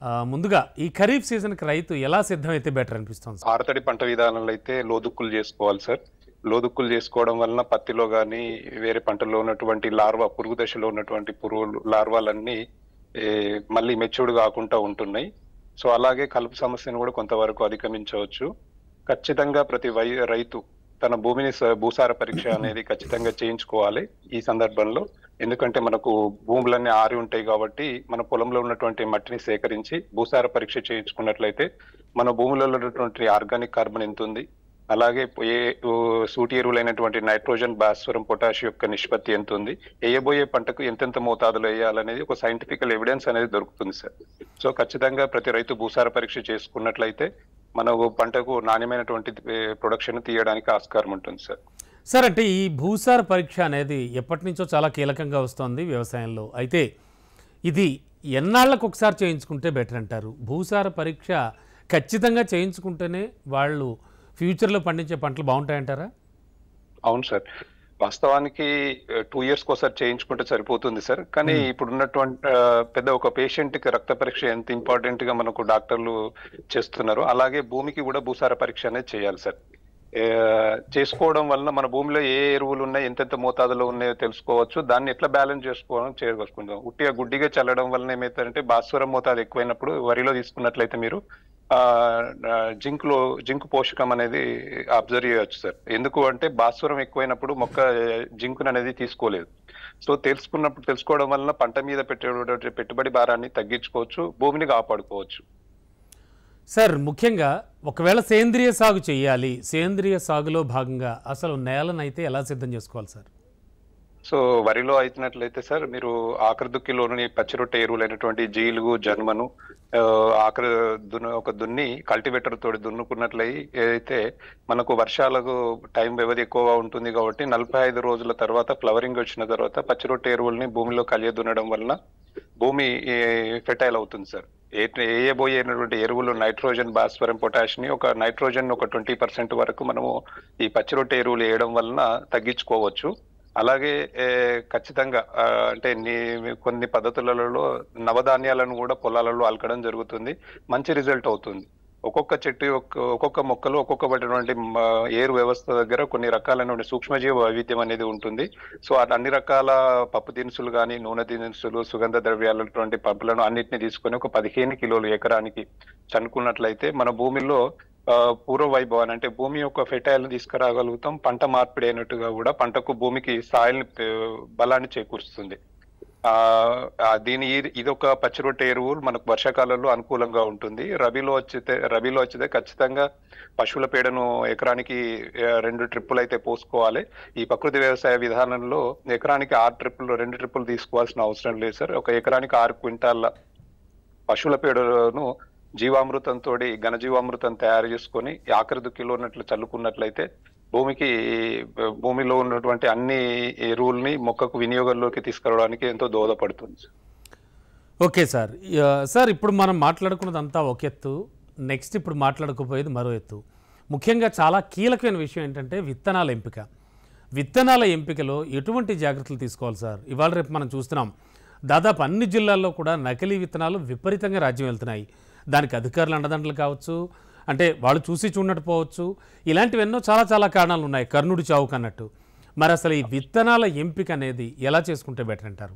ఆ, ముందుగా ఈ ఖరీఫ్ సీజన్కి రైతు ఎలా సిద్ధమైతే బెటర్ అనిపిస్తుంది సార్ ఆరుతడి పంట విధానంలో అయితే లోదుక్కులు చేసుకోవాలి సార్ లోదుక్కులు చేసుకోవడం వలన పత్తిలో కానీ వేరే పంటల్లో ఉన్నటువంటి లార్వా పురుగు దశలో ఉన్నటువంటి పురుగులు లార్వాలన్నీ ఏ, మళ్ళీ మెచ్యూర్డ్ కాకుండా ఉంటున్నాయి సో అలాగే కలుపు సమస్యను కూడా కొంతవరకు అధిగమించవచ్చు ఖచ్చితంగా ప్రతి వై రైతు తన భూమిని స- భూసార పరీక్ష అనేది ఖచ్చితంగా చేయించుకోవాలి ఈ సందర్భంలో ఎందుకంటే మనకు భూములన్నీ ఆరి ఉంటాయి కాబట్టి మన పొలంలో ఉన్నటువంటి మట్టిని సేకరించి భూసార పరీక్ష చేయించుకున్నట్లయితే మన భూములలో ఉన్నటువంటి ఆర్గానిక్ కార్బన్ ఎంత ఉంది అలాగే ఏ ఓ, సూటి ఎరువులైనటువంటి నైట్రోజన్ భాస్వరం పొటాష్ యొక్క నిష్పత్తి ఎంత ఉంది వేయబోయే పంటకు ఎంతెంత మోతాదులో వేయాలనేది ఒక సైంటిఫికల్ ఎవిడెన్స్ అనేది దొరుకుతుంది సార్ సో ఖచ్చితంగా ప్రతి రైతు భూసార పరీక్ష చేసుకున్నట్లయితే మనకు పంటకు నాణ్యమైనటువంటి ప్రొడక్షన్ తీయడానికి ఆస్కారం ఉంటుంది సార్ సార్ అంటే ఈ భూసార పరీక్ష అనేది ఎప్పటి నుంచో చాలా కీలకంగా వస్తోంది వ్యవసాయంలో అయితే ఇది ఎన్నాళ్ళకు ఒకసారి చేయించుకుంటే బెటర్ అంటారు భూసార పరీక్ష ఖచ్చితంగా చేయించుకుంటేనే వాళ్ళు ఫ్యూచర్లో పండించే పంటలు బాగుంటాయంటారా అవును సార్ వాస్తవానికి టూ ఇయర్స్ ఒకసారి చేయించుకుంటే సరిపోతుంది సార్ కానీ ఇప్పుడు ఉన్నటువంటి ఆ, పెద్ద ఒక పేషెంట్ కి రక్త పరీక్ష ఎంత ఇంపార్టెంట్ గా మనకు డాక్టర్లు చేస్తున్నారు అలాగే భూమికి కూడా భూసార పరీక్ష అనేది చేయాలి సార్ ఏ, చేసుకోవడం వలన మన భూమిలో ఏ ఎరువులు ఉన్నాయి ఎంతెంత మోతాదులో ఉన్నాయో తెలుసుకోవచ్చు దాన్ని ఎట్లా బ్యాలెన్స్ చేసుకోవడం చేయగలుగుకుందాం ఉట్టిగా గుడ్డిగా చల్లడం వలన ఏమవుతుందంటే భాస్వరం మోతాదు ఎక్కువైనప్పుడు వరిలో తీసుకున్నట్లయితే మీరు ఆ జింక్ లో జింక్ పోషకం అనేది అబ్జర్వ్ చేయొచ్చు సార్ ఎందుకు అంటే భాస్వరం ఎక్కువైనప్పుడు మొక్క జింక్ అనేది తీసుకోలేదు సో తెలుసుకున్నప్పుడు తెలుసుకోవడం వలన పంట మీద పెట్టే పెట్టుబడి భారాన్ని తగ్గించుకోవచ్చు భూమిని కాపాడుకోవచ్చు సార్ ముఖ్యంగా ఒకవేళ సేంద్రియ సాగు చేయాలి సేంద్రియ సాగులో భాగంగా అసలు నేలనైతే ఎలా సిద్ధం చేసుకోవాలి సార్ సో వరిలో అయినట్లయితే సార్ మీరు ఆఖరి దుక్కిలోని పచ్చిరొట్టె ఎరువులైనటువంటి జీలుగు జన్మను ఆ, ఆఖరి దున్న ఒక దున్ని కల్టివేటర్ తోటి దున్నుకున్నట్లయి ఏదైతే మనకు వర్షాలకు టైం వ్యవధి ఎక్కువగా ఉంటుంది కాబట్టి నలభై ఐదు రోజుల తర్వాత ఫ్లవరింగ్ వచ్చిన తర్వాత పచ్చిరొట్టె ఎరువుల్ని భూమిలో కలియ దున్నడం వలన భూమి ఫెటైల్ అవుతుంది సార్ ఏ వేయబోయేటువంటి ఎరువులు నైట్రోజన్ భాస్వరం పొటాష్ ని ఒక నైట్రోజన్ ఒక ట్వంటీ పర్సెంట్ వరకు మనము ఈ పచ్చిరొట్టె ఎరువులు వేయడం వలన తగ్గించుకోవచ్చు అలాగే ఏ, ఖచ్చితంగా ఆ, అంటే నీ- కొన్ని పద్ధతులలో నవధాన్యాలను కూడా పొలాలలో అలకడం జరుగుతుంది మంచి రిజల్ట్ అవుతుంది ఒక్కొక్క చెట్టు యొక్క ఒక్కొక్క మొక్కలు ఒక్కొక్కటువంటి మ- ఏరు వ్యవస్థ దగ్గర కొన్ని రకాలైన సూక్ష్మజీవ వైవిధ్యం అనేది ఉంటుంది సో అట్ అన్ని రకాల పప్పు దినుసులు కానీ నూనె దినుసులు సుగంధ ద్రవ్యాలటువంటి పప్పులను అన్నిటిని తీసుకొని ఒక పదిహేను కిలోలు ఎకరానికి చనుకున్నట్లయితే మన భూమిలో ఆ, పూర్వ వైభవాన్ని అంటే భూమి యొక్క ఫెటైల్ తీసుకురాగలుగుతాం పంట మార్పిడి అయినట్టుగా కూడా పంటకు భూమికి సాయిల్ బలాన్ని చేకూరుస్తుంది ఆ ఆ, దీని ఈ- ఇది ఒక పచ్చిరొట్టె ఎరువు మనకు వర్షాకాలంలో అనుకూలంగా ఉంటుంది రబీలో వచ్చితే రబీలో వచ్చితే ఖచ్చితంగా పశువుల పేడను ఎకరానికి ఆ, రెండు ట్రిప్పులు అయితే పోసుకోవాలి ఈ ప్రకృతి వ్యవసాయ విధానంలో ఎకరానికి ఆరు ట్రిప్పులు రెండు ట్రిప్పులు తీసుకోవాల్సిన అవసరం లేదు సార్ ఒక ఎకరానికి ఆరు క్వింటాల పశువుల పేడను జీవామృతంతో ఘనజీవామృతం తయారు చేసుకొని ఈ ఆఖరి దుక్కిలో ఉన్నట్లు చల్లుకున్నట్లయితే భూమికి భూమిలో ఉన్నటువంటి అన్ని ఎరువుల్ని మొక్కకు వినియోగంలోకి తీసుకురావడానికి ఎంతో దోహదపడుతుంది సార్. ఓకే సార్ ఆ, సార్ ఇప్పుడు మనం మాట్లాడుకున్నదంతా ఒక ఎత్తు నెక్స్ట్ ఇప్పుడు మాట్లాడుకోపోయేది మరో ఎత్తు ముఖ్యంగా చాలా కీలకమైన విషయం ఏంటంటే విత్తనాల ఎంపిక విత్తనాల ఎంపికలో ఎటువంటి జాగ్రత్తలు తీసుకోవాలి సార్ ఇవాళ రేపు మనం చూస్తున్నాం దాదాపు అన్ని జిల్లాల్లో కూడా నకిలీ విత్తనాలు విపరీతంగా రాజ్యం వెళ్తున్నాయి దానికి అధికారులు అండదండలు కావచ్చు అంటే వాళ్ళు చూసి చూడనట్టు పోవచ్చు ఇలాంటివి ఎన్నో చాలా చాలా కారణాలు ఉన్నాయి కర్ణుడి చావుకు అన్నట్టు మరి అసలు ఈ విత్తనాల ఎంపిక అనేది ఎలా చేసుకుంటే బెటర్ అంటారు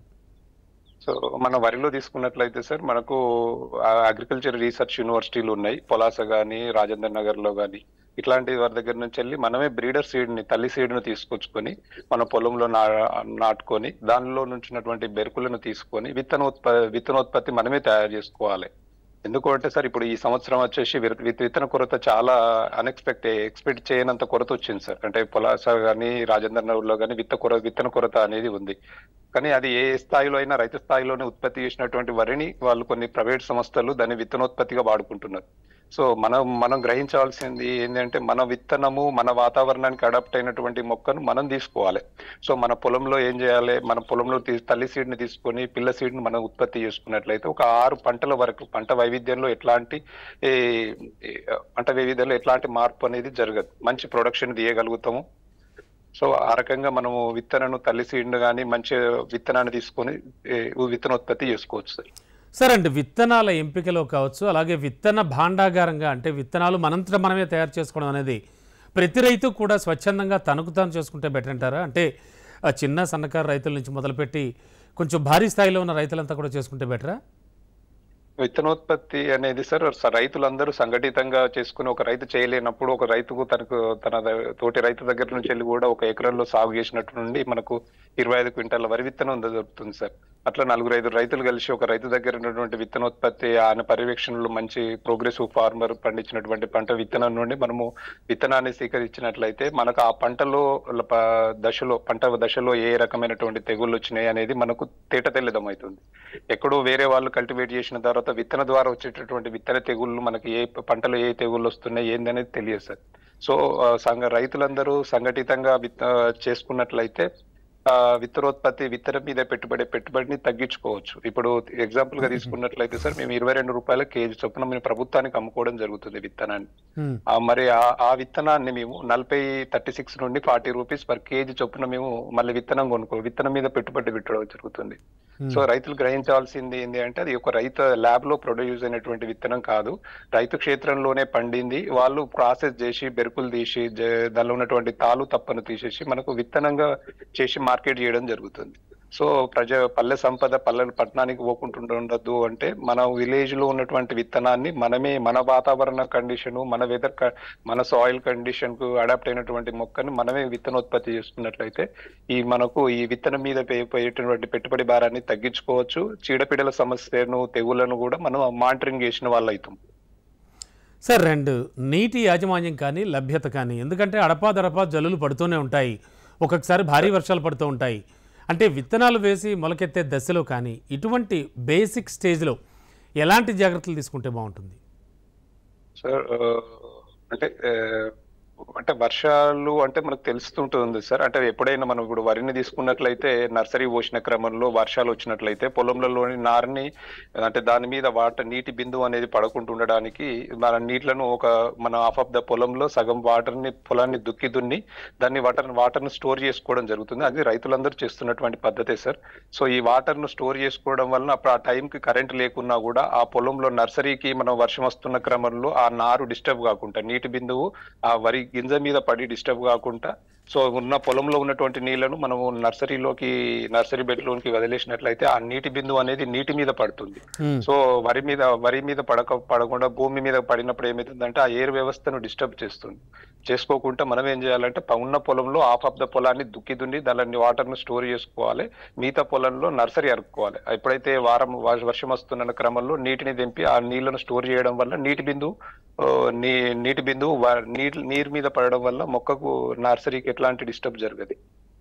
సో మన వరిలో తీసుకున్నట్లయితే సార్ మనకు అగ్రికల్చర్ రీసెర్చ్ యూనివర్సిటీలు ఉన్నాయి పొలాస గాని రాజేంద్ర నగర్ లో గాని ఇట్లాంటి వారి దగ్గర నుంచి వెళ్ళి మనమే బ్రీడర్ సీడ్ ని తల్లి సీడ్ ను తీసుకొచ్చుకొని మన పొలంలో నా నాటుకొని దానిలో నుంచినటువంటి బెరుకులను తీసుకొని విత్తనోత్ప విత్తనోత్పత్తి మనమే తయారు చేసుకోవాలి ఎందుకంటే సార్ ఇప్పుడు ఈ సంవత్సరం వచ్చేసి విత్- విత్- విత్తన కొరత చాలా అన్ఎక్స్పెక్టెడ్ ఎక్స్పెక్ట్ చేయనంత కొరత వచ్చింది సార్ అంటే పొలాస కానీ రాజేంద్ర నగర్లో కానీ విత్త కొర విత్తన కొరత అనేది ఉంది కానీ అది ఏ స్థాయిలో అయినా రైతు స్థాయిలోనే ఉత్పత్తి చేసినటువంటి వరిని వాళ్ళు కొన్ని ప్రైవేట్ సంస్థలు దాన్ని విత్తనోత్పత్తిగా వాడుకుంటున్నారు సో మనం మనం గ్రహించాల్సింది ఏంటంటే మన విత్తనము మన వాతావరణానికి అడాప్ట్ అయినటువంటి మొక్కను మనం తీసుకోవాలి సో మన పొలంలో ఏం చేయాలి మన పొలంలో తీ- తల్లి సీడ్ ని తీసుకొని పిల్ల సీడ్ ని మనం ఉత్పత్తి చేసుకున్నట్లయితే ఒక ఆరు పంటల వరకు పంట వైవిధ్యంలో ఎట్లాంటి ఈ, ఈ, పంట వైవిధ్యంలో ఎట్లాంటి మార్పు అనేది జరగదు మంచి ప్రొడక్షన్ తీయగలుగుతాము సో ఆ రకంగా మనము విత్తనను తల్లి సీడ్ను కానీ మంచి విత్తనాన్ని తీసుకొని ఈ, విత్తనోత్పత్తి చేసుకోవచ్చు సార్ సరే అండి విత్తనాల ఎంపికలో కావచ్చు అలాగే విత్తన భాండాగారంగా అంటే విత్తనాలు మనంతట మనమే తయారు చేసుకోవడం అనేది ప్రతి రైతు కూడా స్వచ్ఛందంగా తనకు తాను చేసుకుంటే బెటర్ అంటారా అంటే ఆ చిన్న సన్నకారు రైతుల నుంచి మొదలుపెట్టి కొంచెం భారీ స్థాయిలో ఉన్న రైతులంతా కూడా చేసుకుంటే బెటరా విత్తనోత్పత్తి అనేది సార్ స- రైతులందరూ సంఘటితంగా చేసుకుని ఒక రైతు చేయలేనప్పుడు ఒక రైతుకు తనకు తన ద- తోటి రైతు దగ్గర నుంచి వెళ్ళి కూడా ఒక ఎకరంలో సాగు చేసినట్టు నుండి మనకు ఇరవై ఐదు క్వింటాల వరి విత్తనం దొరుకుతుంది సార్ అట్లా నలుగురు ఐదు రైతులు కలిసి ఒక రైతు దగ్గర ఉన్నటువంటి విత్తనోత్పత్తి ఆయన పర్యవేక్షణలో మంచి ప్రోగ్రెసివ్ ఫార్మర్ పండించినటువంటి పంట విత్తనం నుండి మనము విత్తనాన్ని స్వీకరించినట్లయితే మనకు ఆ పంటలో ల- ప- దశలో పంట దశలో ఏ రకమైనటువంటి తెగుళ్ళు వచ్చినాయి అనేది మనకు తేట తెల్లదమవుతుంది ఎక్కడో వేరే వాళ్ళు కల్టివేట్ చేసిన తర్వాత విత్తన ద్వారా వచ్చేటటువంటి విత్తన తెగుళ్ళు మనకి ఏ పంటలో ఏ తెగుళ్ళు వస్తున్నాయి ఏంది అనేది తెలియదు సార్ సో ఆ, సంఘ రైతులందరూ సంఘటితంగా విత్త చేసుకున్నట్లయితే ఆ, విత్తనోత్పత్తి విత్తనం మీద పెట్టుబడి పెట్టుబడిని తగ్గించుకోవచ్చు ఇప్పుడు ఎగ్జాంపుల్ గా తీసుకున్నట్లయితే సార్ మేము ఇరవై రెండు రూపాయల కేజీ చొప్పున మేము ప్రభుత్వానికి అమ్ముకోవడం జరుగుతుంది విత్తనాన్ని ఉమ్, ఆ మరి ఆ ఆ విత్తనాన్ని మేము నలభై థర్టీ సిక్స్ నుండి ఫార్టీ రూపీస్ పర్ కేజీ చొప్పున మేము మళ్ళీ విత్తనం కొనుక్కో విత్తనం మీద పెట్టుబడి పెట్టడం జరుగుతుంది ఉమ్. సో రైతులు గ్రహించాల్సింది ఏంటి అంటే అది ఒక రైతు ల్యాబ్ లో ప్రొడ్యూస్ అయినటువంటి విత్తనం కాదు రైతు క్షేత్రంలోనే పండింది వాళ్ళు ప్రాసెస్ చేసి బెరుకులు తీసి జ- దానిలో ఉన్నటువంటి తాలు తప్పను తీసేసి మనకు విత్తనంగా చేసి మార్కెట్ చేయడం జరుగుతుంది సో ప్రజ పల్లె సంపద పల్లె పట్టణానికి పోకుండా ఉండద్దు అంటే మన విలేజ్ లో ఉన్నటువంటి విత్తనాన్ని మనమే మన వాతావరణ కండిషన్ మన వెదర్ మన సాయిల్ కండిషన్ కు అడాప్ట్ అయినటువంటి మొక్కని మనమే విత్తనోత్పత్తి చేసుకున్నట్లయితే ఈ మనకు ఈ విత్తనం మీద పే- పోయేటటువంటి పెట్టుబడి భారాన్ని తగ్గించుకోవచ్చు చీడపీడల సమస్యను తెగులను కూడా మనం మానిటరింగ్ చేసిన వాళ్ళు అవుతాం సార్ రెండు నీటి యాజమాన్యం కానీ లభ్యత కానీ ఎందుకంటే అడపాదడపా జల్లులు పడుతూనే ఉంటాయి ఒక్కొక్కసారి భారీ వర్షాలు పడుతూ ఉంటాయి అంటే విత్తనాలు వేసి మొలకెత్తే దశలో కానీ ఇటువంటి బేసిక్ స్టేజ్లో ఎలాంటి జాగ్రత్తలు తీసుకుంటే బాగుంటుంది సార్ ఆ, అంటే ఆ, అంటే వర్షాలు అంటే మనకు తెలుస్తుంటుంది సార్ అంటే ఎప్పుడైనా మనం ఇప్పుడు వరిని తీసుకున్నట్లయితే నర్సరీ పోసిన క్రమంలో వర్షాలు వచ్చినట్లయితే పొలంలోని నారుని అంటే దాని మీద వాటర్ నీటి బిందువు అనేది పడకుండా ఉండడానికి మన నీళ్లను ఒక మన హాఫ్ ఆఫ్ ద పొలంలో సగం వాటర్ ని పొలాన్ని దుక్కి దున్ని దాన్ని వాటర్ వాటర్ ను స్టోర్ చేసుకోవడం జరుగుతుంది అది రైతులందరూ చేస్తున్నటువంటి పద్ధతే సార్ సో ఈ వాటర్ ను స్టోర్ చేసుకోవడం వలన అప్పుడు ఆ టైం కి కరెంట్ లేకున్నా కూడా ఆ పొలంలో నర్సరీకి మనం వర్షం వస్తున్న క్రమంలో ఆ నారు డిస్టర్బ్ కాకుండా నీటి బిందువు ఆ వరి గింజ మీద పడి డిస్టర్బ్ కాకుండా సో ఉన్న పొలంలో ఉన్నటువంటి నీళ్లను మనము నర్సరీలోకి నర్సరీ బెడ్ లోకి వదిలేసినట్లయితే ఆ నీటి బిందువు అనేది నీటి మీద పడుతుంది ఉమ్, సో వరి మీద వరి మీద పడక పడకుండా భూమి మీద పడినప్పుడు ఏమవుతుందంటే ఆ ఎయిర్ వ్యవస్థను డిస్టర్బ్ చేస్తుంది చేసుకోకుండా మనం ఏం చేయాలంటే ప- ఉన్న పొలంలో హాఫ్ ఆఫ్ ద పొలాన్ని దుక్కి దున్ని దాని వాటర్ ను స్టోర్ చేసుకోవాలి మిగతా పొలంలో నర్సరీ అరుక్కోవాలి ఎప్పుడైతే వారం వ- వర్షం వస్తున్న క్రమంలో నీటిని దింపి ఆ నీళ్లను స్టోర్ చేయడం వల్ల నీటి బిందువు ఆ, నీ నీటి బిందువు వ- నీటి నీరు మీద పడడం వల్ల మొక్కకు నర్సరీకి ఎట్లాంటి డిస్టర్బ్ జరగదు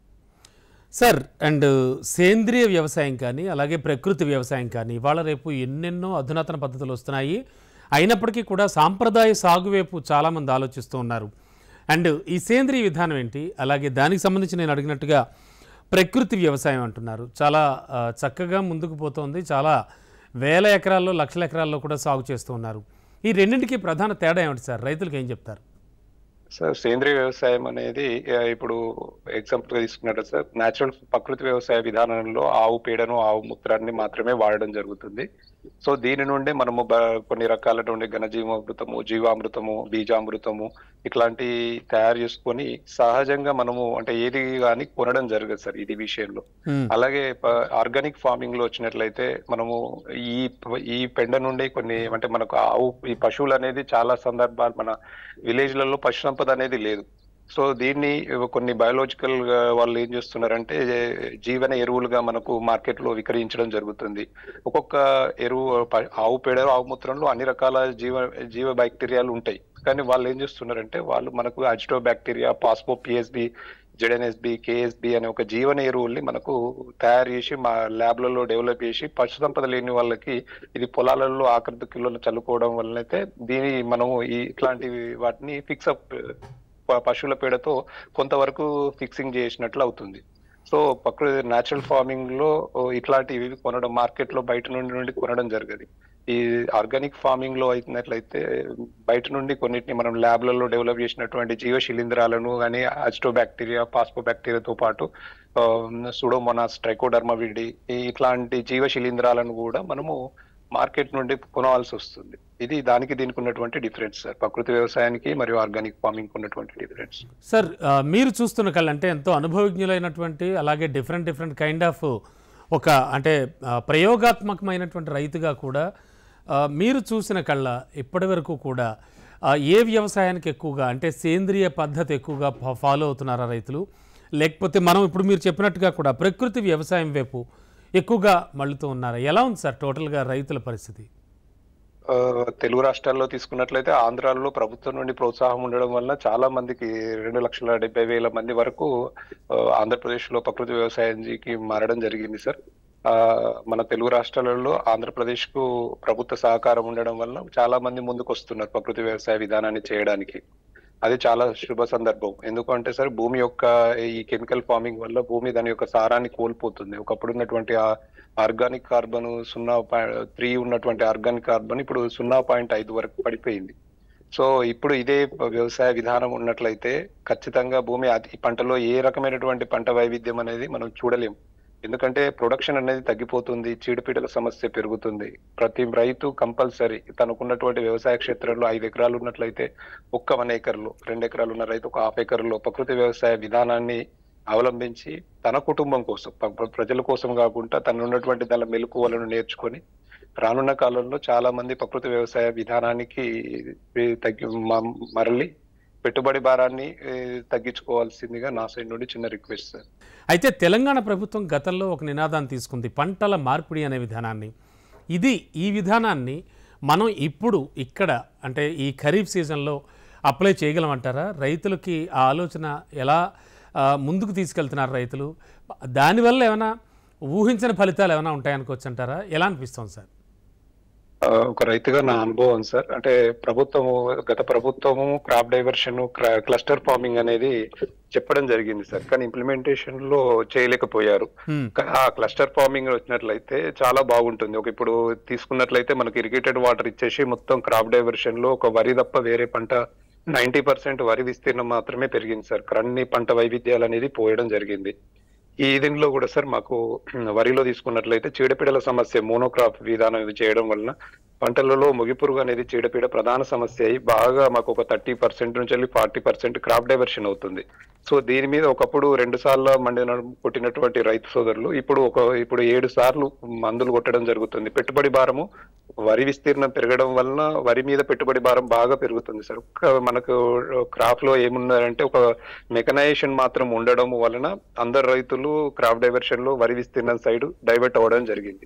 సార్ అండ్ సేంద్రియ వ్యవసాయం కానీ అలాగే ప్రకృతి వ్యవసాయం కానీ ఇవాళ రేపు ఎన్నెన్నో అధునాతన పద్ధతులు వస్తున్నాయి అయినప్పటికీ కూడా సాంప్రదాయ సాగు వైపు చాలామంది ఆలోచిస్తూ ఉన్నారు అండ్ ఈ సేంద్రియ విధానం ఏంటి అలాగే దానికి సంబంధించి నేను అడిగినట్టుగా ప్రకృతి వ్యవసాయం అంటున్నారు చాలా ఆ, చక్కగా ముందుకు పోతోంది చాలా వేల ఎకరాల్లో లక్షల ఎకరాల్లో కూడా సాగు చేస్తూ ఉన్నారు ఈ రెండింటికి ప్రధాన తేడా ఏమిటి సార్ రైతులకు ఏం చెప్తారు సార్ సేంద్రియ వ్యవసాయం అనేది ఆ, ఇప్పుడు ఎగ్జాంపుల్ గా తీసుకున్నట్టు సార్ నేచురల్ ప్రకృతి వ్యవసాయ విధానంలో ఆవు పేడను ఆవు మూత్రాన్ని మాత్రమే వాడడం జరుగుతుంది సో దీని నుండి మనము బ- కొన్ని రకాలటువంటి ఘనజీవామృతము జీవామృతము బీజామృతము ఇట్లాంటి తయారు చేసుకొని సహజంగా మనము అంటే ఏది కానీ కొనడం జరగదు సార్ ఇది విషయంలో ఉమ్, అలాగే ఆర్గానిక్ ఫార్మింగ్ లో వచ్చినట్లయితే మనము ఈ ఈ పెండ నుండి కొన్ని అంటే మనకు ఆవు ఈ పశువులు అనేది చాలా సందర్భాలు మన విలేజ్లలో పశు సంపద అనేది లేదు సో దీన్ని కొన్ని బయోలాజికల్ గా వాళ్ళు ఏం చేస్తున్నారంటే జీవన ఎరువులుగా మనకు మార్కెట్ లో విక్రయించడం జరుగుతుంది ఒక్కొక్క ఎరువు ప- ఆవు పేడ ఆవు మూత్రంలో అన్ని రకాల జీవ జీవ బ్యాక్టీరియాలు ఉంటాయి కానీ వాళ్ళు ఏం చేస్తున్నారంటే వాళ్ళు మనకు అజిటో బ్యాక్టీరియా పాస్పో పిఎస్బి జెడెన్ఎస్బి కేఎస్బి అనే ఒక జీవన ఎరువుల్ని మనకు తయారు చేసి మా ల్యాబ్లలో డెవలప్ చేసి పశు సంపద లేని వాళ్ళకి ఇది పొలాలలో ఆకృతి కిలోలు చల్లుకోవడం వల్లనైతే దీని మనము ఈ ఇట్లాంటి వాటిని ఫిక్సప్ పశువుల పేడతో కొంతవరకు ఫిక్సింగ్ చేసినట్లు అవుతుంది సో ప్రకృతి న్యాచురల్ ఫార్మింగ్ లో ఓ, ఇట్లాంటివి కొనడం మార్కెట్ లో బయట నుండి నుండి కొనడం జరగదు ఈ ఆర్గానిక్ ఫార్మింగ్ లో అయినట్లయితే బయట నుండి కొన్నిటిని మనం ల్యాబ్లలో డెవలప్ చేసినటువంటి జీవ శిలీంధ్రాలను కానీ అజిటో బ్యాక్టీరియా పాస్పో బ్యాక్టీరియాతో పాటు సూడోమోనాస్ ట్రైకోడర్మా విడి ఇట్లాంటి జీవ శిలీంధ్రాలను కూడా మనము మార్కెట్ నుండి కొనవలసి వస్తుంది ఇది దానికి దీనికి ఉన్నటువంటి డిఫరెన్స్ సార్ ప్రకృతి వ్యవసాయానికి మరియు ఆర్గానిక్ ఫార్మింగ్ ఉన్నటువంటి డిఫరెన్స్ సార్ ఆ, మీరు చూస్తున్న కళ్ళు అంటే ఎంతో అనుభవజ్ఞులైనటువంటి అలాగే డిఫరెంట్ డిఫరెంట్ కైండ్ ఆఫ్ ఒక అంటే ఆ, ప్రయోగాత్మకమైనటువంటి రైతుగా కూడా ఆ, మీరు చూసిన కళ్ళ ఇప్పటి వరకు కూడా ఆ, ఏ వ్యవసాయానికి ఎక్కువగా అంటే సేంద్రియ పద్ధతి ఎక్కువగా ఫా- ఫాలో అవుతున్నారా రైతులు లేకపోతే మనం ఇప్పుడు మీరు చెప్పినట్టుగా కూడా ప్రకృతి వ్యవసాయం వైపు ఎక్కువగా మళ్ళుతూ ఉన్నారా ఎలా ఉంది సార్ టోటల్గా రైతుల పరిస్థితి ఆ, తెలుగు రాష్ట్రాల్లో తీసుకున్నట్లయితే ఆంధ్రాలో ప్రభుత్వం నుండి ప్రోత్సాహం ఉండడం వల్ల చాలా మందికి రెండు లక్షల డెబ్బై వేల మంది వరకు ఆ, ఆంధ్రప్రదేశ్ లో ప్రకృతి వ్యవసాయానికి మారడం జరిగింది సార్ ఆ, మన తెలుగు రాష్ట్రాలలో ఆంధ్రప్రదేశ్ కు ప్రభుత్వ సహకారం ఉండడం వల్ల చాలా మంది ముందుకు వస్తున్నారు ప్రకృతి వ్యవసాయ విధానాన్ని చేయడానికి అది చాలా శుభ సందర్భం ఎందుకంటే సార్ భూమి యొక్క ఈ కెమికల్ ఫార్మింగ్ వల్ల భూమి దాని యొక్క సారాన్ని కోల్పోతుంది ఒకప్పుడు ఉన్నటువంటి ఆ ఆర్గానిక్ కార్బన్ సున్నా త్రీ ఉన్నటువంటి ఆర్గానిక్ కార్బన్ ఇప్పుడు సున్నా పాయింట్ ఐదు వరకు పడిపోయింది సో ఇప్పుడు ఇదే వ్యవసాయ విధానం ఉన్నట్లయితే ఖచ్చితంగా భూమి అతి- ఈ పంటలో ఏ రకమైనటువంటి పంట వైవిధ్యం అనేది మనం చూడలేం ఎందుకంటే ప్రొడక్షన్ అనేది తగ్గిపోతుంది చీడపీడల సమస్య పెరుగుతుంది ప్రతి రైతు కంపల్సరీ తనకున్నటువంటి వ్యవసాయ క్షేత్రంలో ఐదు ఎకరాలు ఉన్నట్లయితే ఒక్క వన్ ఎకర్లో రెండు ఎకరాలు ఉన్న రైతు ఒక హాఫ్ ఎకర్లో ప్రకృతి వ్యవసాయ విధానాన్ని అవలంబించి తన కుటుంబం కోసం ప్ర- ప్ర- ప్రజల కోసం కాకుండా తన ఉన్నటువంటి దాని మెలకువలను నేర్చుకొని రానున్న కాలంలో చాలా మంది ప్రకృతి వ్యవసాయ విధానానికి ఏ, తగ్గి మ- మరలి పెట్టుబడి భారాన్ని ఏ, తగ్గించుకోవాల్సిందిగా నా సైడ్ నుండి చిన్న రిక్వెస్ట్ సార్ అయితే తెలంగాణ ప్రభుత్వం గతంలో ఒక నినాదాన్ని తీసుకుంది పంటల మార్పిడి అనే విధానాన్ని ఇది ఈ విధానాన్ని మనం ఇప్పుడు ఇక్కడ అంటే ఈ ఖరీఫ్ సీజన్లో అప్లై చేయగలమంటారా రైతులకి ఆ ఆలోచన ఎలా ఆ, ముందుకు తీసుకెళ్తున్నారు రైతులు దానివల్ల ఏమైనా ఊహించిన ఫలితాలు ఏమైనా ఉంటాయనుకోవచ్చు అంటారా ఎలా అనిపిస్తుంది సార్ ఆ, ఒక రైతుగా నా అనుభవం సార్ అంటే ప్రభుత్వము గత ప్రభుత్వము క్రాప్ డైవర్షన్ క్లస్టర్ ఫార్మింగ్ అనేది చెప్పడం జరిగింది సార్ కానీ ఇంప్లిమెంటేషన్ లో చేయలేకపోయారు హ్మ్. కా- ఆ క్లస్టర్ ఫార్మింగ్ వచ్చినట్లయితే చాలా బాగుంటుంది ఒక ఇప్పుడు తీసుకున్నట్లయితే మనకి ఇరిగేటెడ్ వాటర్ ఇచ్చేసి మొత్తం క్రాప్ డైవర్షన్ లో ఒక వరి తప్ప వేరే పంట నైన్టీ పర్సెంట్ వరి విస్తీర్ణం మాత్రమే పెరిగింది సార్ అన్ని పంట వైవిధ్యాలు అనేది పోయడం జరిగింది ఈ దీనిలో కూడా సార్ మాకు వరిలో తీసుకున్నట్లయితే చీడపీడల సమస్య మోనోక్రాప్ విధానం ఇది చేయడం వలన పంటలలో ముగిపురుగు అనేది చీడపీడ ప్రధాన సమస్య అయి బాగా మాకు ఒక థర్టీ పర్సెంట్ నుంచి వెళ్ళి ఫార్టీ పర్సెంట్ క్రాప్ డైవర్షన్ అవుతుంది సో దీని మీద ఒకప్పుడు రెండు సార్లు మండిన కొట్టినటువంటి రైతు సోదరులు ఇప్పుడు ఒక ఇప్పుడు ఏడు సార్లు మందులు కొట్టడం జరుగుతుంది పెట్టుబడి భారము వరి విస్తీర్ణం పెరగడం వలన వరి మీద పెట్టుబడి భారం బాగా పెరుగుతుంది సార్ ఒక్క మనకు క్రాప్ లో ఏమున్నదంటే ఒక మెకనైజేషన్ మాత్రం ఉండడం వలన అందరు రైతులు క్రాప్ డైవర్షన్ లో వరి విస్తీర్ణం సైడ్ డైవర్ట్ అవ్వడం జరిగింది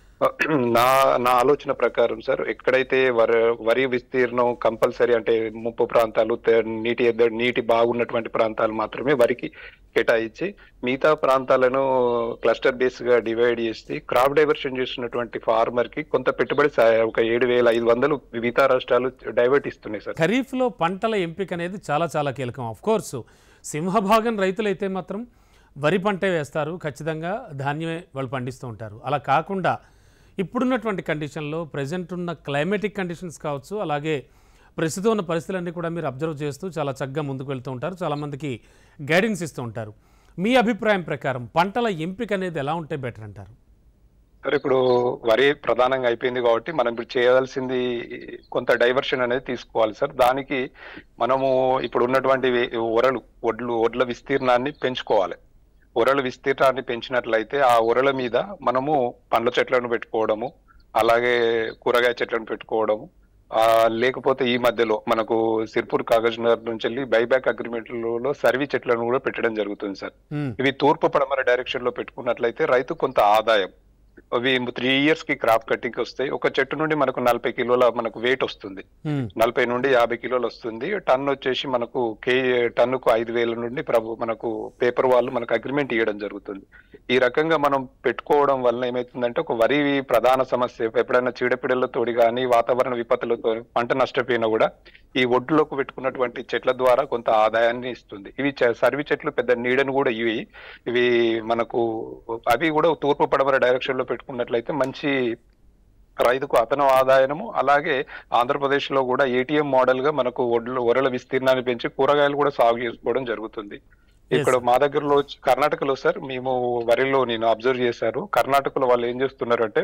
నా నా ఆలోచన ప్రకారం సార్ ఎక్కడైతే వరి వరి విస్తీర్ణం కంపల్సరీ అంటే ముప్పు ప్రాంతాలు తె- నీటి ఎద్దడి నీటి బాగున్నటువంటి ప్రాంతాలు మాత్రమే వరికి కేటాయించి మిగతా ప్రాంతాలను క్లస్టర్ బేస్ గా డివైడ్ చేసి క్రాప్ డైవర్షన్ చేస్తున్నటువంటి ఫార్మర్ కి కొంత పెట్టుబడి సా- ఒక ఏడు వేల ఐదు వందలు మిగతా రాష్ట్రాలు డైవర్ట్ ఇస్తున్నాయి సార్ ఖరీఫ్లో పంటల ఎంపిక అనేది చాలా చాలా కీలకం ఆఫ్ కోర్సు సింహభాగం రైతులైతే మాత్రం వరి పంటే వేస్తారు ఖచ్చితంగా ధాన్యమే వాళ్ళు పండిస్తూ ఉంటారు అలా కాకుండా ఇప్పుడున్నటువంటి కండిషన్లో ప్రజెంట్ ఉన్న క్లైమేటిక్ కండిషన్స్ కావచ్చు అలాగే ప్రస్తుతం ఉన్న పరిస్థితులన్నీ కూడా మీరు అబ్జర్వ్ చేస్తూ చాలా చక్కగా ముందుకు వెళ్తూ ఉంటారు చాలామందికి గైడెన్స్ ఇస్తూ ఉంటారు మీ అభిప్రాయం ప్రకారం పంటల ఎంపిక అనేది ఎలా ఉంటే బెటర్ అంటారు సార్ ఇప్పుడు వరి ప్రధానంగా అయిపోయింది కాబట్టి మనం ఇప్పుడు చేయాల్సింది కొంత డైవర్షన్ అనేది తీసుకోవాలి సార్ దానికి మనము ఇప్పుడు ఉన్నటువంటి వే- ఒరలు ఒడ్లు ఒడ్ల విస్తీర్ణాన్ని పెంచుకోవాలి ఒరల విస్తీర్ణాన్ని పెంచినట్లయితే ఆ ఒరల మీద మనము పండ్ల చెట్లను పెట్టుకోవడము అలాగే కూరగాయ చెట్లను పెట్టుకోవడము ఆ లేకపోతే ఈ మధ్యలో మనకు సిర్పూర్ కాగజ్ నగర్ నుంచి వెళ్ళి బైబ్యాక్ అగ్రిమెంట్లలో సర్వీ చెట్లను కూడా పెట్టడం జరుగుతుంది సార్ మ్మ్. ఇవి తూర్పు పడమర డైరెక్షన్ లో పెట్టుకున్నట్లయితే రైతు కొంత ఆదాయం అవి త్రీ ఇయర్స్ కి క్రాప్ కటింగ్ వస్తాయి ఒక చెట్టు నుండి మనకు నలభై కిలోల మనకు వెయిట్ వస్తుంది మ్మ్. నలభై నుండి యాభై కిలోలు వస్తుంది టన్ వచ్చేసి మనకు కే టన్నుకు ఐదు వేల నుండి ప్రభు మనకు పేపర్ వాళ్ళు మనకు అగ్రిమెంట్ ఇవ్వడం జరుగుతుంది ఈ రకంగా మనం పెట్టుకోవడం వల్ల ఏమైతుందంటే ఒక వరి ప్రధాన సమస్య ఎప్పుడైనా చీడపీడలతోటి కానీ వాతావరణ విపత్తులతో పంట నష్టపోయినా కూడా ఈ ఒడ్లోకి పెట్టుకున్నటువంటి చెట్ల ద్వారా కొంత ఆదాయాన్ని ఇస్తుంది ఇవి చ- సర్వి చెట్లు పెద్ద నీడను కూడా ఇవి ఇవి మనకు అవి కూడా తూర్పు పడమర డైరెక్షన్ లో పెట్టుకున్నట్లయితే మంచి రైతుకు అతను ఆదాయము అలాగే ఆంధ్రప్రదేశ్ లో కూడా ఏటీఎం మోడల్ గా మనకు ఒడ్లు ఒరల విస్తీర్ణాన్ని పెంచి కూరగాయలు కూడా సాగు చేసుకోవడం జరుగుతుంది ఇక్కడ మా దగ్గరలో వచ్చి- కర్ణాటకలో సార్ మేము వరిలో నేను అబ్జర్వ్ చేశారు కర్ణాటకలో వాళ్ళు ఏం చేస్తున్నారు అంటే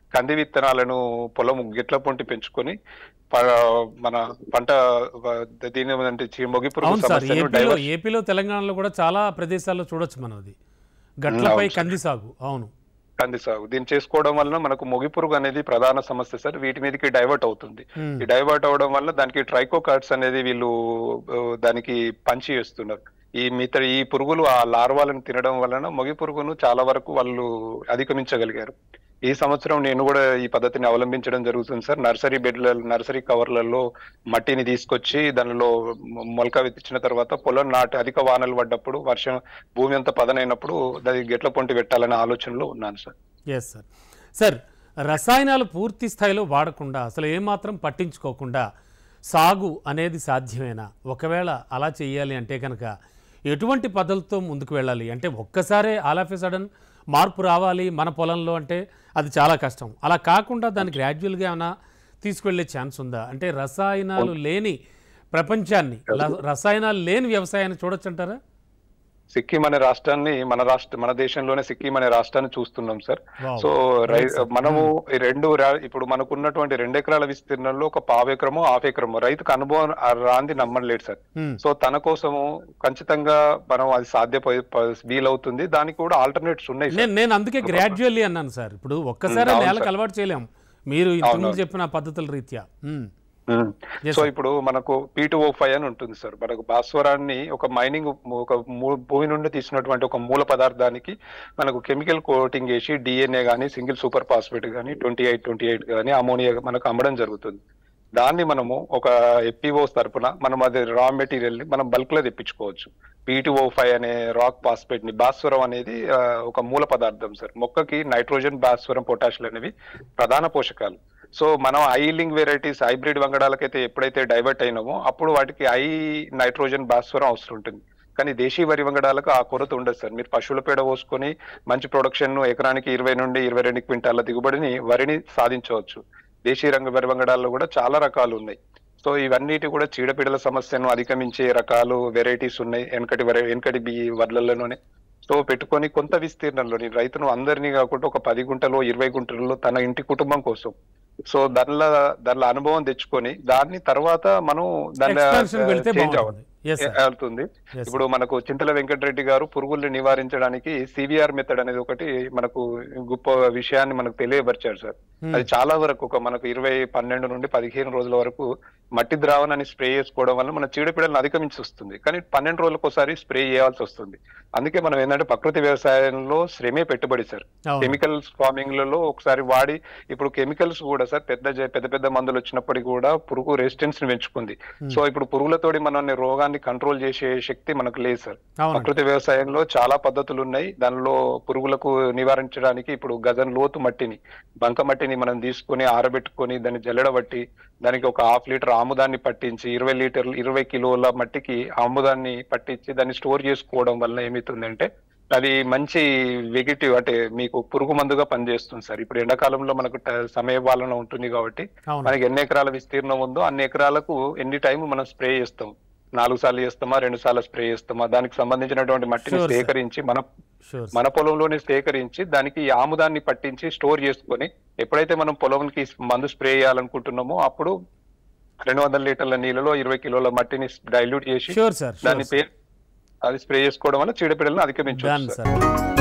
కంది విత్తనాలను పొలం గిట్ల పొంటి పెంచుకొని ప- మన పంట వ- దీని ఏమంటే చి- మొగి పురుగు అవును సార్ సమస్యను ఏపీలో డైవర్ట్ ఏపీలో తెలంగాణలో కూడా చాలా ప్రదేశాల్లో చూడొచ్చు మనం అది గట్లపై కంది సాగు అవును కంది సాగు దీన్ని చేసుకోవడం వలన మనకు మొగి పురుగు అనేది ప్రధాన సమస్య సార్ వీటి మీదకి డైవర్ట్ అవుతుంది ఉమ్, ఈ డైవర్ట్ అవడం వల్ల దానికి ట్రైకోకార్డ్స్ అనేది వీళ్ళు ఆ, దానికి పంచి వేస్తున్నారు ఈ మిగతా ఈ పురుగులు ఆ లార్వాలను తినడం వలన మొగి పురుగును చాలా వరకు వాళ్ళు అధిగమించగలిగారు ఈ సంవత్సరం నేను కూడా ఈ పద్ధతిని అవలంబించడం జరుగుతుంది సార్ నర్సరీ బెడ్ల నర్సరీ కవర్లలో మట్టిని తీసుకొచ్చి దానిలో మొ- మొలక విత్తించిన తర్వాత పొలం నాటి అధిక వానలు పడ్డప్పుడు వర్షం భూమి అంతా పదనైనప్పుడు దానికి గెట్ల పొంటి పెట్టాలనే ఆలోచనలో ఉన్నాను సార్ ఎస్ సార్ సార్ రసాయనాలు పూర్తి స్థాయిలో వాడకుండా అసలు ఏమాత్రం పట్టించుకోకుండా సాగు అనేది సాధ్యమేనా ఒకవేళ అలా చేయాలి అంటే కనుక ఎటువంటి పద్ధతులతో ముందుకు వెళ్ళాలి అంటే ఒక్కసారే ఆల్ ఆఫ్ ఎ సడన్ మార్పు రావాలి మన పొలంలో అంటే అది చాలా కష్టం అలా కాకుండా దాన్ని గ్రాడ్యువల్గా ఏమైనా తీసుకువెళ్ళే ఛాన్స్ ఉందా అంటే రసాయనాలు లేని ప్రపంచాన్ని ల- రసాయనాలు లేని వ్యవసాయాన్ని చూడొచ్చంటారా సిక్కిం అనే రాష్ట్రాన్ని మన రాష్ట్ర మన దేశంలోనే సిక్కిం అనే రాష్ట్రాన్ని చూస్తున్నాం sir Wow. So right Right, sir. మనము ఈ రెండు రా- ఇప్పుడు మనకున్నటువంటి రెండు ఎకరాల విస్తీర్ణంలో ఒక పావు ఎకరము హాఫ్ ఎకరము రైతుకు అనుభవం ఆ రాంది నమ్మలేడు సార్ Hmm. సో తన కోసము ఖచ్చితంగా మనం అది సాధ్యపై ప- వీలవుతుంది దానికి కూడా ఆల్టర్నేట్స్ ఉన్నాయి సార్ నేను నేను అందుకే గ్రాడ్యువల్లీ అన్నాను సార్ ఇప్పుడు ఒక్కసారి అవును నేలకు సార్. అలవాటు చేయలేం మీరు ఇంతకుముందు అవును. చెప్పిన పద్ధతుల రీత్యా um, hmm. Yes, so sir. ఇప్పుడు మనకు పీటుఓ ఫైవ్ అని ఉంటుంది సార్ మనకు భాస్వరాన్ని ఒక మైనింగ్ ఒక మూ- భూమి నుండి తీసినటువంటి ఒక మూల పదార్థానికి మనకు కెమికల్ కోటింగ్ చేసి డిఎన్ఏ గానీ సింగిల్ సూపర్ ఫాస్ఫేట్ గానీ ట్వంటీ ఎయిట్ ట్వంటీ ఎయిట్ గానీ అమోనియా మనకు అమ్మడం జరుగుతుంది దాన్ని మనము ఒక ఎఫ్పిఓస్ తరపున మనం అది రా మెటీరియల్ ని మనం బల్క్ లో తెప్పించుకోవచ్చు పీటీఓ ఫైవ్ అనే రాక్ ఫాస్ఫేట్ ని భాస్వరం అనేది ఆ, ఒక మూల పదార్థం సార్ మొక్కకి నైట్రోజన్ భాస్వరం పొటాషియం అనేవి ప్రధాన పోషకాలు సో మనం ఐలింగ్ వెరైటీస్ హైబ్రిడ్ వంగడాలకైతే ఎప్పుడైతే డైవర్ట్ అయినామో అప్పుడు వాటికి హై నైట్రోజన్ భాస్వరం అవసరం ఉంటుంది కానీ దేశీ వరి వంగడాలకు ఆ కొరత ఉండదు సార్ మీరు పశువుల పేడ పోసుకొని మంచి ప్రొడక్షన్ ను ఎకరానికి ఇరవై నుండి ఇరవై రెండు క్వింటాల దిగుబడిని వరిని సాధించవచ్చు దేశీ రంగ వరి వంగడాల్లో కూడా చాలా రకాలు ఉన్నాయి సో ఇవన్నిటి కూడా చీడపీడల సమస్యను అధిగమించే రకాలు వెరైటీస్ ఉన్నాయి వెనకటి వరి వెనకటి బి వడ్లలోనే సో పెట్టుకొని కొంత విస్తీర్ణంలో నేను రైతును అందరినీ కాకుండా ఒక పది గుంటలో ఇరవై గుంటలలో తన ఇంటి కుటుంబం కోసం సో దానిలో దానిలో అనుభవం తెచ్చుకొని దాన్ని తర్వాత మనం దాన్ని Expansion కి వెళ్తే చేంజ్ బాగుంటుంది. Yes, sir. అవుతుంది Yes, ఇప్పుడు మనకు చింతల వెంకటరెడ్డి గారు పురుగుల్ని నివారించడానికి సివిఆర్ మెథడ్ అనేది ఒకటి మనకు గొప్ప విషయాన్ని మనకు తెలియపరిచారు సార్ Hmm. అది చాలా వరకు ఒక మనకు ఇరవై పన్నెండు నుండి పదిహేను రోజుల వరకు మట్టి ద్రావణాన్ని స్ప్రే చేసుకోవడం వల్ల మన చీడపీడలను అధిగమించి వస్తుంది కానీ పన్నెండు రోజులకు ఒకసారి స్ప్రే చేయాల్సి వస్తుంది అందుకే మనం ఏంటంటే ప్రకృతి వ్యవసాయంలో శ్రమే పెట్టుబడి సార్ అవును. కెమికల్స్ ఫార్మింగ్ లలో ఒకసారి వాడి ఇప్పుడు కెమికల్స్ కూడా సార్ పెద్ద జ- పెద్ద పెద్ద మందులు వచ్చినప్పటికీ కూడా పురుగు రెసిస్టెన్స్ ని పెంచుకుంది సో ఇప్పుడు పురుగులతోటి మన రోగాన్ని కంట్రోల్ చేసే శక్తి మనకు లేదు సార్ అవును ప్రకృతి వ్యవసాయంలో చాలా పద్ధతులు ఉన్నాయి దానిలో పురుగులకు నివారించడానికి ఇప్పుడు గజన్ లోతు మట్టిని బంక మట్టిని మనం తీసుకొని ఆరబెట్టుకొని దాన్ని జల్లెడబట్టి దానికి ఒక హాఫ్ లీటర్ ఆముదాన్ని పట్టించి ఇరవై లీటర్లు ఇరవై కిలోల మట్టికి ఆముదాన్ని పట్టించి దాన్ని స్టోర్ చేసుకోవడం వల్ల ఏమవుతుందంటే అది మంచి వెగిటివ్ అంటే మీకు పురుగు మందుగా పనిచేస్తుంది సార్ ఇప్పుడు ఎండాకాలంలో మనకు ట- సమయ పాలన ఉంటుంది కాబట్టి అవును మనకి ఎన్ని ఎకరాల విస్తీర్ణం ఉందో అన్ని ఎకరాలకు ఎన్ని టైం మనం స్ప్రే చేస్తాం నాలుగు సార్లు చేస్తామా రెండు సార్లు స్ప్రే చేస్తామా దానికి సంబంధించినటువంటి మట్టిని Sure, sir. సేకరించి మన షూర్ మన పొలంలోనే సేకరించి దానికి ఈ ఆముదాన్ని పట్టించి స్టోర్ చేసుకొని ఎప్పుడైతే మనం పొలంకి మందు స్ప్రే చేయాలనుకుంటున్నామో అప్పుడు రెండు వందల లీటర్ల నీళ్ళలో ఇరవై కిలోల మట్టిని డైల్యూట్ చేసి షూర్ సార్ దాన్ని పే అది స్ప్రే చేసుకోవడం వల్ల చీడపీడలను అధిగమించవచ్చు డన్ సార్ సార్